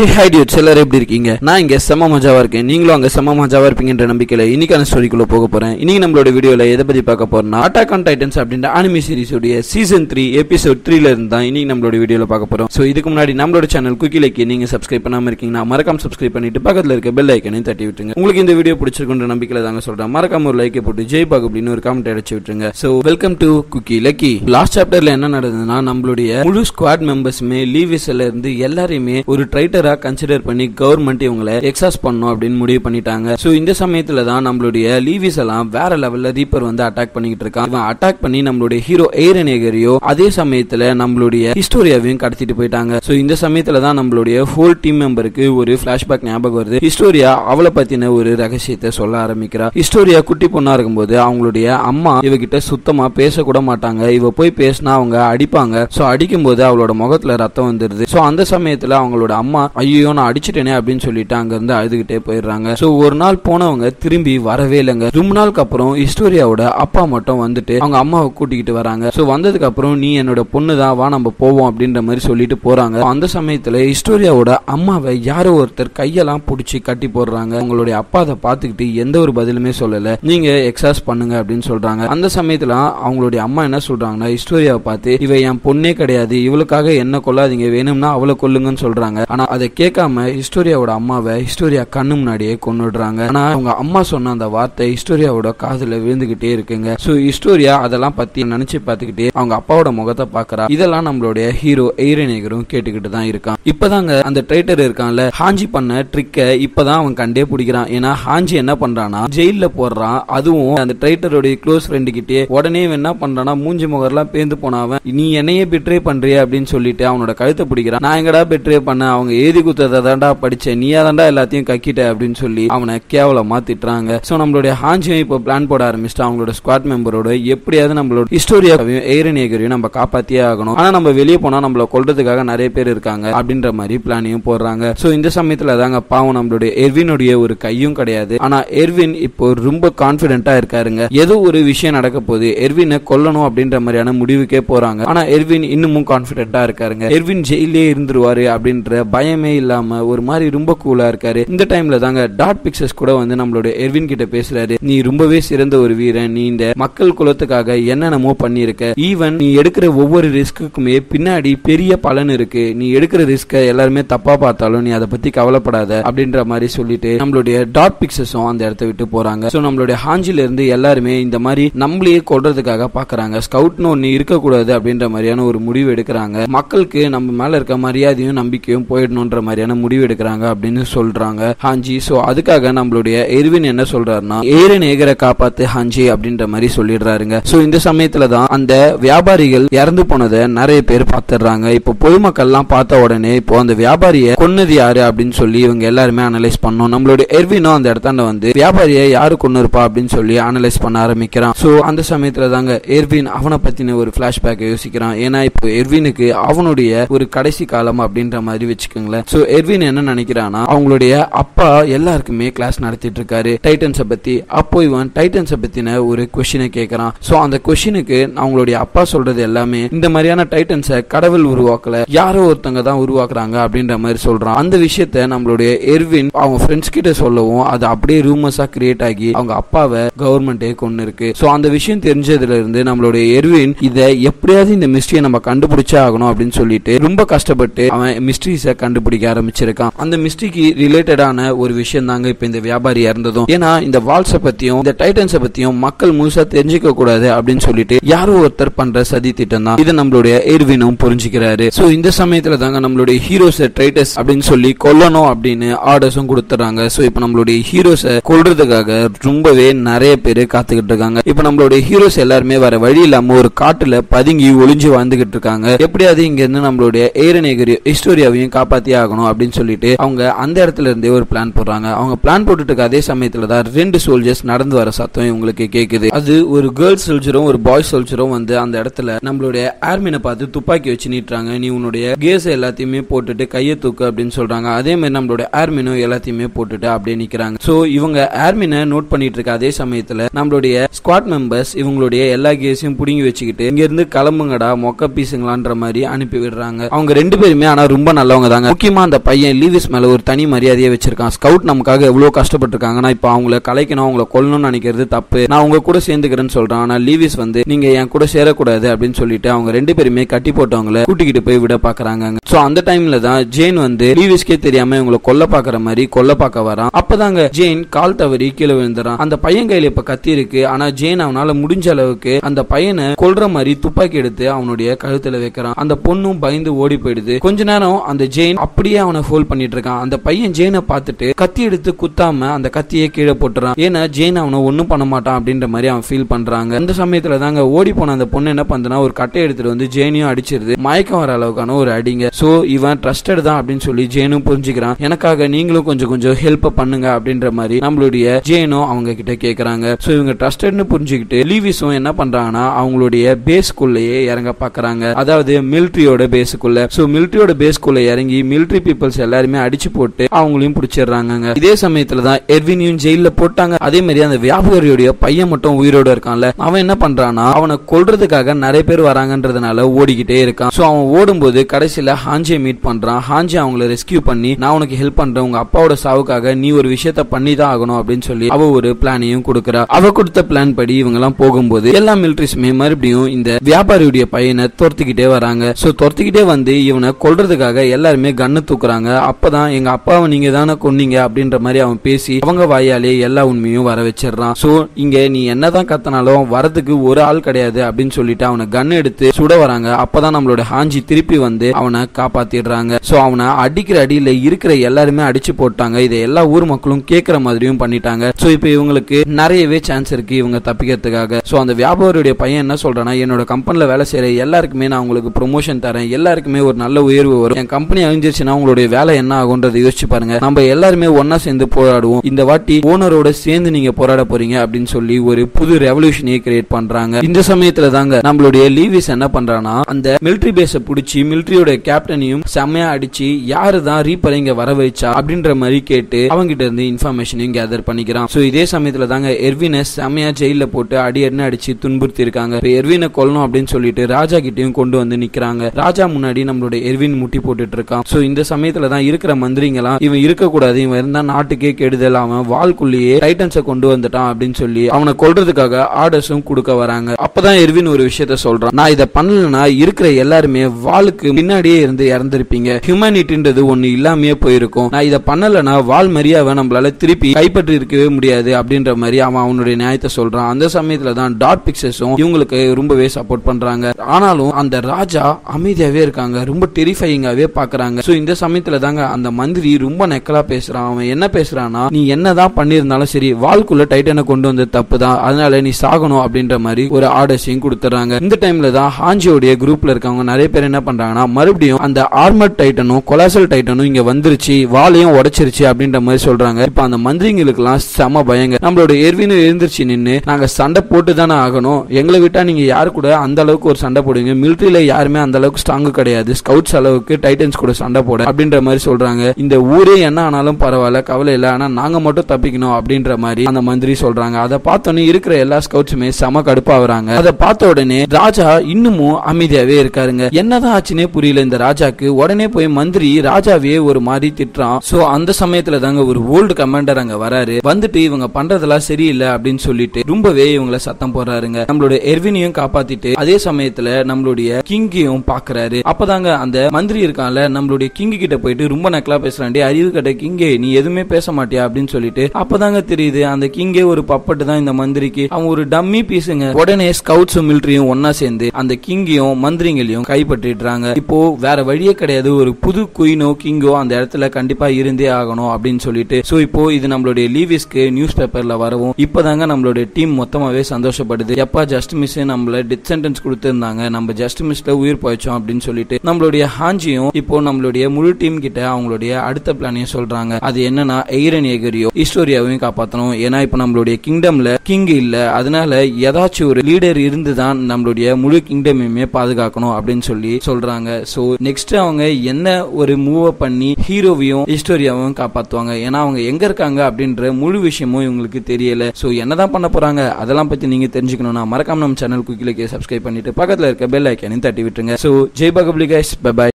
ஹே high dudes எல்லாரும் எப்படி இருக்கீங்க நான் இங்க செம்ம மஜாவா இருக்கேன் நீங்களும் அங்க செம்ம மஜாவா இருப்பீங்கன்ற நம்பிக்கையில இன்னைக்கான ஸ்டோரிக்குள்ள போக போறேன் இன்னைக்கு நம்மளோட வீடியோல எதை பத்தி பார்க்க போறோம்னா அட்டாக் ஆன் டைட்டன்ஸ் அப்படின்ற அனிமி சீரிஸ் உடைய சீசன் த்ரீ எபிசோட் த்ரீல இருந்து தான் இன்னைக்கு நம்மளோட வீடியோல பார்க்க போறோம் சோ இதுக்கு முன்னாடி நம்மளோட சேனல் குக்கிலேக்கு நீங்க சப்ஸ்கிரைப் பண்ணாம இருக்கீங்கன்னா மறக்காம சப்ஸ்கிரைப் பண்ணிட்டு பக்கத்துல இருக்க பெல் ஐக்கனையும் தட்டி விட்டுருங்க உங்களுக்கு இந்த வீடியோ பிடிச்சிருக்குன்ற நம்பிக்கையில தாங்க சொல்றேன் மறக்காம ஒரு லைக்கை போட்டு ஜெய் பாக் அப்படின்னு ஒரு காமெண்ட் அடிச்சு விட்டுருங்க சோ வெல்கம் டு குக்கி லக்கி லாஸ்ட் சாப்டர்ல என்ன நடந்ததுன்னா நம்மளுடைய முழு ஸ்குவாட் மெம்பர்ஸுமே லீவிஸ்ல இருந்து எல்லாரையுமே ஒரு ட்ரைட்டரா கன்சிடர் பண்ணி கவர்மெண்ட் இவங்களை எக்ஸாஸ் பண்ணும் அப்படின்னு முடிவு பண்ணிட்டாங்க சோ இந்த சமயத்துல தான் நம்மளுடைய லீவிஸ் எல்லாம் வேற லெவல்ல ரீப்பர் வந்து அட்டாக் பண்ணிக்கிட்டு இருக்கான் இவன் அட்டாக் பண்ணி நம்மளுடைய ஹீரோ ஏரனேகரையோ அதே சமயத்துல நம்மளுடைய ஹிஸ்டோரியாவையும் கடத்திட்டு போயிட்டாங்க சோ இந்த சமயத்துல தான் நம்மளுடைய ஹோல் டீம் மெம்பருக்கு ஒரு பிளாஷ்பேக் ஞாபகம் வருது ஹிஸ்டோரியா அவளை பத்தின ஒரு ரகசியத்தை சொல்ல ஆரம்பிக்கிறா ஹிஸ்டோரியா குட்டி பொண்ணா இருக்கும்போது அவங்களுடைய அம்மா இவகிட்ட சுத்தமா பேசக்கூட மாட்டாங்க இவ போய் பேசினா அவங்க அடிப்பாங்க சோ அடிக்கும்போது அவளோட முகத்துல ரத்தம் வந்துருது சோ அந்த சமயத்துல அவங்களோட அம்மா ஐயோ நான் அடிச்சிட்டேனே அப்படின்னு சொல்லிட்டு அங்க இருந்து அழுதுகிட்டே போயிடுறாங்க சோ ஒரு நாள் போனவங்க திரும்பி வரவே இல்லைங்க ரொம்ப நாளுக்கு அப்புறம் ஹிஸ்டோரியாவோட அப்பா மட்டும் வந்துட்டு அவங்க அம்மாவை கூட்டிக்கிட்டு வராங்க சோ வந்ததுக்கு அப்புறம் நீ என்னோட பொண்ணு தான் வா நம்ம போவோம் அப்படின்ற மாதிரி சொல்லிட்டு போறாங்க அந்த சமயத்துல ஹிஸ்டோரியாவோட அம்மாவை யாரோ ஒருத்தர் கையெல்லாம் பிடிச்சி கட்டி போடுறாங்க உங்களுடைய அப்பா அதை பார்த்துக்கிட்டு எந்த ஒரு பதிலுமே சொல்லல நீங்க எக்ஸாஸ் பண்ணுங்க அப்படின்னு சொல்றாங்க அந்த சமயத்துல அவங்களுடைய அம்மா என்ன சொல்றாங்கன்னா ஹிஸ்டோரியாவை பார்த்து இவ என் பொண்ணே கிடையாது இவளுக்காக என்ன கொல்லாதீங்க வேணும்னா அவளை கொல்லுங்கன்னு சொல்றாங்க ஆனா அதை கேட்காம ஹிஸ்டோரியாவோட அம்மாவை ஹிஸ்டோரியா கண்ணு முன்னாடியே கொன்னுடுறாங்க ஆனா அவங்க அம்மா சொன்ன அந்த வார்த்தை ஹிஸ்டோரியாவோட காதுல விழுந்துகிட்டே இருக்குங்க சோ ஹிஸ்டோரியா அதெல்லாம் பத்தி நினைச்சு பார்த்துக்கிட்டே அவங்க அப்பாவோட முகத்தை பாக்குறா இதெல்லாம் நம்மளுடைய ஹீரோ எய்ரநேகரும் கேட்டுக்கிட்டு தான் இருக்கான் இப்பதாங்க அந்த ட்ரைட்டர் இருக்கான்ல ஹாஞ்சி பண்ண ட்ரிக்க இப்பதான் அவன் கண்டே பிடிக்கிறான் ஏன்னா ஹாஞ்சி என்ன பண்றானா ஜெயில போடுறான் அதுவும் அந்த ட்ரைட்டருடைய க்ளோஸ் ஃப்ரெண்டு கிட்டே உடனே இவன் என்ன பண்றானா மூஞ்சி முகர்லாம் பேந்து போனவன் நீ என்னையே பிட்ரே பண்றிய அப்படின்னு சொல்லிட்டு அவனோட கழுத்தை பிடிக்கிறான் நான் எங்கடா பிட்ரே பண்ண அவங்க ஏதி குத்ததை தாண்டா படிச்சேன் நீயா தாண்டா எல்லாத்தையும் கக்கிட்ட அப்படின்னு சொல்லி அவனை கேவலமா திட்டுறாங்க சோ நம்மளுடைய ஹாஞ்சியும் இப்போ பிளான் போட ஆரம்பிச்சிட்டு அவங்களோட ஸ்குவாட் மெம்பரோட எப்படியாவது நம்மளோட ஹிஸ்டோரியாவையும் ஏரநேகரையும் நம்ம காப்பாத்தியே ஆகணும் ஆனா நம்ம வெளியே போனா நம்மள கொல்றதுக்காக நிறைய பேர் இருக்காங்க அப்படின்ற மாதிரி பிளானையும் போடுறாங்க சோ இந்த சமயத்துல தாங்க பாவம் நம்மளுடைய எர்வினுடைய ஒரு கையும் கிடையாது ஆனா எர்வின் இப்போ ரொம்ப கான்பிடென்ட்டா இருக்காருங்க ஏதோ ஒரு விஷயம் நடக்க போகுது எர்வினை கொல்லணும் அப்படின்ற மாதிரியான முடிவுக்கே போறாங்க ஆனா எர்வின் இன்னமும் கான்பிடென்ட்டா இருக்காருங்க எர்வின் ஜெயிலே இருந்துருவாரு அப்படின்ற பயமே இல்லாம ஒரு மாதிரி ரொம்ப கூலா இருக்காரு இந்த டைம்ல தாங்க டாட் பிக்சர்ஸ் கூட வந்து நம்மளோட எர்வின் கிட்ட பேசுறாரு நீ ரொம்பவே சிறந்த ஒரு வீரன் நீ இந்த மக்கள் குலத்துக்காக என்னென்னமோ பண்ணியிருக்க ஈவன் நீ எடுக்கிற ஒவ்வொரு ரிஸ்க்குக்குமே பின்னாடி பெரிய பலன் இருக்கு நீ எடுக்கிற ரிஸ்க எல்லாருமே தப்பா பார்த்தாலும் நீ அதை பத்தி கவலைப்படாத அப்படின்ற மாதிரி சொல்லிட்டு நம்மளுடைய டாட் பிக்சர்ஸும் அந்த இடத்த விட்டு போறாங்க சோ நம்மளுடைய ஹாஞ்சில இருந்து எல்லாருமே இந்த மாதிரி நம்மளையே கொல்றதுக்காக பாக்குறாங்க ஸ்கவுட்னு ஒன்னு இருக்கக்கூடாது அப்படின்ற மாதிரியான ஒரு முடிவு எடுக்கிறாங்க மக்களுக்கு நம்ம மேல இருக்க மரியாதையும் நம்பிக்கையும் போயிடணுன்ற மாதிரியான முடிவு எடுக்கிறாங்க அப்படின்னு சொல்றாங்க ஹாஞ்சி சோ அதுக்காக நம்மளுடைய எர்வின் என்ன சொல்றாருன்னா ஏரன் ஏகரை காப்பாத்து ஹாஞ்சி அப்படின்ற மாதிரி சொல்லிடுறாருங்க சோ இந்த சமயத்துல தான் அந்த வியாபாரிகள் இறந்து போனதை நிறைய பேர் பாத்துடுறாங்க இப்போ பொதுமக்கள்லாம் பார்த்த உடனே இப்போ அந்த வியாபாரியை கொன்னது யாரு அப்படின்னு சொல்லி இவங்க எல்லாருமே அனலைஸ் பண்ணோம் நம்மளுடைய எர்வினும் அந்த இடத்தாண்ட வந்து வியாபாரியை யாரு கொண்டு இருப்பா அப்படின்னு சொல்லி அனலைஸ் பண்ண ஆரம்பிக்கிறான் சோ அந்த சமயத்துல தாங்க எர்வின் அவனை பத்தின ஒரு பிளாஷ்பேக் யோசிக்கிறான் ஏன்னா இப்போ எர்வினுக்கு அவனுடைய ஒரு கடைசி காலம் அப்படின்ற மாதிரி வச்சுக்கோங்களேன் சோ எர்வின் என்ன நினைக்கிறான்னா அவங்களுடைய அப்பா எல்லாருக்குமே கிளாஸ் நடத்திட்டு இருக்காரு டைட்டன்ஸை பத்தி அப்போ இவன் டைட்டன்ஸை பத்தின ஒரு கொஸ்டினை கேட்கறான் சோ அந்த கொஸ்டினுக்கு அவங்களுடைய அப்பா சொல்றது எல்லாமே இந்த மாதிரியான டைட்டன்ஸை கடவுள் உருவாக்கல யாரோ ஒருத்தங்க தான் உருவாக்குறாங்க அப்படின்ற மாதிரி சொல்றான் அந்த விஷயத்த நம்மளுடைய எர்வின் அவங்க ஃப்ரெண்ட்ஸ் கிட்ட சொல்லவும் அது அப்படியே ரூமர்ஸா கிரியேட் ஆகி அவங்க அப்பாவை கவர்மெண்டே கொண்டு இருக்கு சோ அந்த விஷயம் தெரிஞ்சதுல இருந்து நம்மளுடைய எர்வின் இதை எப்படியாவது இந்த மிஸ்ட்ரியை நம்ம கண்டுபிடிச்சே ஆகணும் அப்படின்னு சொல்லிட்டு ரொம்ப கஷ்டப்பட்டு அவன் மிஸ்ட்ரிஸை கண்டுபிடிக்க ஆரம்பிச்சிருக்கான் அந்த மிஸ்ட்ரிக்கு ரிலேட்டடான ஒரு விஷயம் தாங்க இப்ப இந்த வியாபாரி இறந்ததும் ஏன்னா இந்த வால்ஸை பத்தியும் இந்த டைட்டன்ஸை பத்தியும் மக்கள் முழுசா தெரிஞ்சுக்க கூடாது அப்படின்னு சொல்லிட்டு யாரோ ஒருத்தர் பண்ற சதி திட்டம் தான் இதை நம்மளுடைய எர்வினும் புரிஞ்சுக்கிறாரு சோ இந்த சமயத்துல தாங்க நம்மளுடைய ஹீரோஸ் ட்ரைட்டஸ் அப்படின்னு சொல்லி கொல்லணும் அப்படின்னு ஆர்டர்ஸும் கொடுத்துறாங்க சோ இப்போ நம்மளுடைய ஹீரோஸை கொல்றதுக்காக ரொம்பவே நிறைய பேர் காத்துக்கிட்டு இருக்காங்க இப்போ நம்மளுடைய ஹீரோஸ் எல்லாருமே வர வழி இல்லாம ஒரு காட்டுல பதுங்கி ஒளிஞ்சு வாழ்ந்துகிட்டு இருக்காங்க எப்படியாவது இங்க இருந்து நம்மளுடைய ஏரநேகரி ஹிஸ்டோரியாவையும் காப்பாத்தியே ஆகணும் அப்படின்னு சொல்லிட்டு அவங்க அந்த இடத்துல இருந்தே ஒரு பிளான் போடுறாங்க அவங்க பிளான் போட்டுட்டு இருக்க அதே சமயத்துல தான் ரெண்டு சோல்ஜர்ஸ் நடந்து வர சத்தம் இவங்களுக்கு கேக்குது அது ஒரு கேர்ள்ஸ் சோல்ஜரும் ஒரு பாய் சோல்ஜரும் வந்து அந்த இடத்துல நம்மளுடைய ஏர்மினை பார்த்து துப்பாக்கி வச்சு நீட்டுறாங்க நீ உன்னுடைய கேஸ் எல்லாத்தையுமே போட்டுட்டு கையை தூக்கு அப்படின்னு சொல்றாங்க அதே மாதிரி நம்மளுடைய ஏர்மினும் எல்லாத்தையுமே போட்டுட்டு அப்படியே நிக்கிறாங்க சோ இவங்க ஏர்மினை நோட் பண்ணிட்டு இருக்க அதே சமயத்துல நம்மளுடைய ஸ்குவாட் மெம்பர்ஸ் இவங்களுடைய எல்லா கேஸையும் புடுங்கி வச்சுக்கிட்டு இங்க இருந்து கிளம்புங்கடா மொக்க பீசுங்களான்ற மாதிரி அனுப்பி விடுறாங்க அவங்க ரெண்டு பேருமே ஆனா ரொம்ப நல்லவங்க தாங்க முக்கியமா நிச்சயமா அந்த பையன் லீவிஸ் மேல ஒரு தனி மரியாதையை வச்சிருக்கான் ஸ்கவுட் நமக்காக எவ்வளவு கஷ்டப்பட்டிருக்காங்க நான் இப்போ அவங்கள கலைக்கணும் அவங்கள கொல்லணும்னு நினைக்கிறது தப்பு நான் உங்க கூட சேர்ந்துக்கிறேன்னு சொல்றான் ஆனா லீவிஸ் வந்து நீங்க என் கூட சேரக்கூடாது அப்படின்னு சொல்லிட்டு அவங்க ரெண்டு பேருமே கட்டி போட்டவங்கள கூட்டிக்கிட்டு போய் விட பாக்குறாங்க சோ அந்த டைம்ல தான் ஜேன் வந்து லீவிஸ்க்கே தெரியாம இவங்களை கொல்ல பாக்குற மாதிரி கொல்ல பார்க்க வரான் அப்பதாங்க ஜேன் கால் தவறி கீழே விழுந்துறான் அந்த பையன் கையில இப்ப கத்தி இருக்கு ஆனா ஜேன் அவனால முடிஞ்ச அளவுக்கு அந்த பையனை கொல்ற மாதிரி துப்பாக்கி எடுத்து அவனுடைய கழுத்துல வைக்கிறான் அந்த பொண்ணும் பயந்து ஓடி போயிடுது கொஞ்ச நேரம் அந்த ஜெயின் அப்படியே அவனை ஹோல்ட் பண்ணிட்டு இருக்கான் அந்த பையன் ஜெயினை பார்த்துட்டு கத்தி எடுத்து குத்தாம அந்த கத்தியை கீழே போட்டுறான் ஏன்னா ஜெயின் அவனை ஒன்னும் பண்ண மாட்டான் அப்படின்ற மாதிரி அவன் ஃபீல் பண்றாங்க அந்த சமயத்துல தாங்க ஓடி போன அந்த பொண்ணு என்ன பண்ணுதுன்னா ஒரு கட்டை எடுத்துட்டு வந்து ஜெயினையும் அடிச்சிருது மயக்கம் வர அளவுக்கான ஒரு அடிங்க சோ இவன் ட்ரஸ்டட் தான் அப்படின்னு சொல்லி ஜெயினும் புரிஞ்சுக்கிறான் எனக்காக நீங்களும் கொஞ்சம் கொஞ்சம் ஹெல்ப் பண்ணுங்க அப்படின்ற மாதிரி நம்மளுடைய ஜெயினும் அவங்க கிட்ட கேக்குறாங்க சோ இவங்க ட்ரஸ்டட்னு புரிஞ்சுக்கிட்டு லீவிஸும் என்ன பண்றாங்கன்னா அவங்களுடைய பேஸ்க்குள்ளேயே இறங்க பாக்குறாங்க அதாவது மிலிட்ரியோட பேஸுக்குள்ள சோ மிலிட்ரியோட பேஸ்க்குள்ள இறங்கி மிலிட்ரி பீப்புள்ஸ் எல்லாருமே அடிச்சு போட்டு அவங்களையும் பிடிச்சிடுறாங்க இதே சமயத்துல தான் எர்வினியும் ஜெயில போட்டாங்க அதே மாதிரி அந்த வியாபாரியோடைய பையன் மட்டும் உயிரோட இருக்கான்ல அவன் என்ன பண்றான்னா அவனை கொல்றதுக்காக நிறைய பேர் வராங்கன்றதுனால ஓடிக்கிட்டே இருக்கான் சோ அவன் ஓடும்போது கடைசியில ஹாஞ்சியை மீட் பண்றான் ஹாஞ்சி அவங்கள ரெஸ்கியூ பண்ணி நான் உனக்கு ஹெல்ப் பண்றேன் உங்க அப்பாவோட சாவுக்காக நீ ஒரு விஷயத்த பண்ணி தான் ஆகணும் அப்படின்னு சொல்லி அவ ஒரு பிளானையும் கொடுக்குறா அவ கொடுத்த பிளான் படி இவங்க எல்லாம் போகும்போது எல்லா மிலிட்ரிஸுமே மறுபடியும் இந்த வியாபாரியுடைய பையனை துரத்திக்கிட்டே வராங்க சோ துரத்திக்கிட்டே வந்து இவனை கொல்றதுக்காக எல்லாருமே கண்ணு தூக்குறாங்க அப்பதான் எங்க அப்பாவை நீங்க தானே கொன்னீங்க அப்படின்ற மாதிரி அவன் பேசி அவங்க வாயாலே எல்லா உண்மையும் வர வச்சிடுறான் சோ இங்க நீ என்னதான் கத்தனாலும் வரதுக்கு ஒரு ஆள் கிடையாது அப்படின்னு சொல்லிட்டு அவனை கன் எடுத்து சுட வராங்க அப்பதான் நம்மளோட ஹாஞ்சி திருப்பி வந்து அவனை காப்பாத்திடுறாங்க சோ அவனை அடிக்கிற அடியில இருக்கிற எல்லாருமே அடிச்சு போட்டாங்க இதை எல்லா ஊர் மக்களும் கேட்கிற மாதிரியும் பண்ணிட்டாங்க சோ இப்போ இவங்களுக்கு நிறையவே சான்ஸ் இருக்கு இவங்க தப்பிக்கிறதுக்காக சோ அந்த வியாபாரியுடைய பையன் என்ன சொல்றானா என்னோட கம்பெனில வேலை செய்யற எல்லாருக்குமே நான் உங்களுக்கு ப்ரொமோஷன் தரேன் எல்லாருக்குமே ஒரு நல்ல உயர்வு வரும் என் கம்பெனி அழிஞ்சிருச்சுன்னா உங்களுடைய வேலை என்ன ஆகுன்றதை யோசிச்சு பாருங்க நம்ம எல்லாருமே ஒன்னா சேர்ந்து போராடுவோம் இந்த வாட்டி ஓனரோட சேர்ந்து நீங்க போராட போறீங்க அப்படின்னு சொல்லி ஒரு புது ரெவல்யூஷனையே கிரியேட் பண்றாங்க இந்த சமயத்துல தாங்க நம்மளுடைய லீவிஸ் என்ன பண்றானா அந்த மிலிட்ரி பேஸ புடிச்சு மிலிட்ரியோட கேப்டனையும் செம்மையா அடிச்சு யாரு தான் ரீப்பரை இங்க வர வைச்சா அப்படின்ற மாதிரி கேட்டு அவங்கிட்ட இருந்து இன்ஃபர்மேஷனையும் கேதர் பண்ணிக்கிறான் சோ இதே சமயத்துல தாங்க எர்வினை செம்மையா ஜெயில போட்டு அடி அடி அடிச்சு துன்புறுத்தி இருக்காங்க இப்ப எர்வினை கொல்லணும் அப்படின்னு சொல்லிட்டு ராஜா கிட்டயும் கொண்டு வந்து நிக்கிறாங்க ராஜா முன்னாடி நம்மளோட எர்வின் முட்டி போட்டுட்டு இருக்கான் சோ இந்த சமயத்துல தான் இருக்கிற மந்திரிங்களாம் இவன் இருக்க கூடாது இவன் இருந்தா நாட்டுக்கே கெடுதல் அவன் வாள்குள்ளேயே டைட்டன்ஸை கொண்டு வந்துட்டான் அப்படின்னு சொல்லி அவனை கொல்றதுக்காக ஆர்டர்ஸும் கொடுக்க வராங்க அப்பதான் எர்வின் ஒரு விஷயத்த சொல்றான் நான் இதை பண்ணலனா இருக்கிற எல்லாருமே வாளுக்கு முன்னாடியே இருந்து இறந்திருப்பீங்க ஹியூமனிட்டின்றது ஒண்ணு இல்லாமயே போயிருக்கும் நான் இதை பண்ணலனா வால் மரியாதை நம்மளால திருப்பி கைப்பற்றி இருக்கவே முடியாது அப்படின்ற மாதிரி அவன் அவனுடைய நியாயத்தை சொல்றான் அந்த சமயத்துல தான் டாட் பிக்சர்ஸும் இவங்களுக்கு ரொம்பவே சப்போர்ட் பண்றாங்க ஆனாலும் அந்த ராஜா அமைதியாவே இருக்காங்க ரொம்ப டெரிஃபையிங்காவே பாக்குறாங்க சோ இந்த சமயத்துல தாங்க அந்த மந்திரி ரொம்ப நெக்கலா பேசுறான் அவன் என்ன பேசுறான்னா நீ என்னதான் பண்ணியிருந்தாலும் சரி வால்குள்ள டைட்டனை கொண்டு வந்த தப்பு தான் அதனால நீ சாகணும் அப்படின்ற மாதிரி ஒரு ஆர்டர்ஸையும் கொடுத்துறாங்க இந்த டைம்ல தான் ஹாஞ்சியோடைய குரூப்ல இருக்கவங்க நிறைய பேர் என்ன பண்றாங்கன்னா மறுபடியும் அந்த ஆர்மர் டைட்டனும் கொலாசல் டைட்டனும் இங்க வந்துருச்சு வாலையும் உடைச்சிருச்சு அப்படின்ற மாதிரி சொல்றாங்க இப்ப அந்த மந்திரிங்களுக்கெல்லாம் செம பயங்க நம்மளோட எர்வினும் எழுந்திருச்சு நின்னு நாங்க சண்டை போட்டு தானே ஆகணும் எங்களை விட்டா நீங்க யாரு கூட அந்த அளவுக்கு ஒரு சண்டை போடுவீங்க மிலிட்டரியில யாருமே அந்த அளவுக்கு ஸ்ட்ராங் கிடையாது ஸ்கவுட்ஸ் அளவுக்கு டைட்டன்ஸ் கூட சண்டை போட அப்படின்ற மாதிரி சொல்றாங்க இந்த ஊரே என்ன ஆனாலும் பரவாயில்ல கவலை இல்ல ஆனா நாங்க மட்டும் தப்பிக்கணும் அப்படின்ற மாதிரி அந்த மந்திரி சொல்றாங்க அதை பார்த்தோன்னே இருக்கிற எல்லா ஸ்கவுட்ஸுமே செம கடுப்பாகிறாங்க அதை பார்த்த உடனே ராஜா இன்னமும் அமைதியாவே இருக்காருங்க என்னதான் ஆச்சுன்னே புரியல இந்த ராஜாக்கு உடனே போய் மந்திரி ராஜாவே ஒரு மாதிரி திட்டுறான் சோ அந்த சமயத்துல தாங்க ஒரு ஓல்டு கமாண்டர் அங்க வராரு வந்துட்டு இவங்க பண்றதெல்லாம் சரியில்லை அப்படின்னு சொல்லிட்டு ரொம்பவே இவங்கள சத்தம் போடுறாருங்க நம்மளோட எர்வினையும் காப்பாத்திட்டு அதே சமயத்துல நம்மளுடைய கிங்கையும் பாக்குறாரு அப்பதாங்க அந்த மந்திரி இருக்கான்ல நம்மளுடைய கிங் கிட்ட போயிட்டு ரொம்ப நக்கலா பேசுறாண்டி அறிவு கட்ட கிங்கே நீ எதுவுமே பேச மாட்டியா அப்படின்னு சொல்லிட்டு அப்பதாங்க தெரியுது அந்த கிங்கே ஒரு பப்பட்டு தான் இந்த மந்திரிக்கு அவன் ஒரு டம்மி பீஸுங்க உடனே ஸ்கவுட்ஸும் மிலிட்டரியும் ஒன்னா சேர்ந்து அந்த கிங்கையும் மந்திரிங்களையும் கைப்பற்றிடுறாங்க இப்போ வேற வழியே கிடையாது ஒரு புது குயினோ கிங்கோ அந்த இடத்துல கண்டிப்பா இருந்தே ஆகணும் அப்படின்னு சொல்லிட்டு சோ இப்போ இது நம்மளுடைய லீவிஸ்க்கு நியூஸ் பேப்பர்ல வரவும் இப்பதாங்க நம்மளுடைய டீம் மொத்தமாவே சந்தோஷப்படுது எப்பா ஜஸ்ட் மிஸ் நம்மள டெத் சென்டென்ஸ் கொடுத்திருந்தாங்க நம்ம ஜஸ்ட் மிஸ்ல உயிர் போயிச்சோம் அப்படின்னு சொல்லிட்டு நம்மளுடைய ஹாஞ்சியும் இப்போ நம்மளுடைய முழு டீம் கிட்ட அவங்களுடைய அடுத்த பிளானையும் சொல்றாங்க அது என்னன்னா எய்ரன் ஏகரியோ ஹிஸ்டோரியாவையும் காப்பாற்றணும் ஏன்னா இப்போ நம்மளுடைய கிங்டம்ல கிங் இல்ல அதனால ஏதாச்சும் ஒரு லீடர் இருந்து தான் நம்மளுடைய முழு கிங்டமையுமே பாதுகாக்கணும் அப்படின்னு சொல்லி சொல்றாங்க சோ நெக்ஸ்ட் அவங்க என்ன ஒரு மூவ் பண்ணி ஹீரோவையும் ஹிஸ்டோரியாவும் காப்பாத்துவாங்க ஏன்னா அவங்க எங்க இருக்காங்க அப்படின்ற முழு விஷயமும் இவங்களுக்கு தெரியல சோ என்னதான் பண்ண போறாங்க அதெல்லாம் பத்தி நீங்க தெரிஞ்சுக்கணும்னா மறக்காம நம்ம சேனல் குக்கிலேயே சப்ஸ்கிரைப் பண்ணிட்டு பக்கத்துல இருக்க பெல் ஐக்கானையும் தட்டி விட்டுருங்க சோ ஜெய் பகபலி கைஸ் பை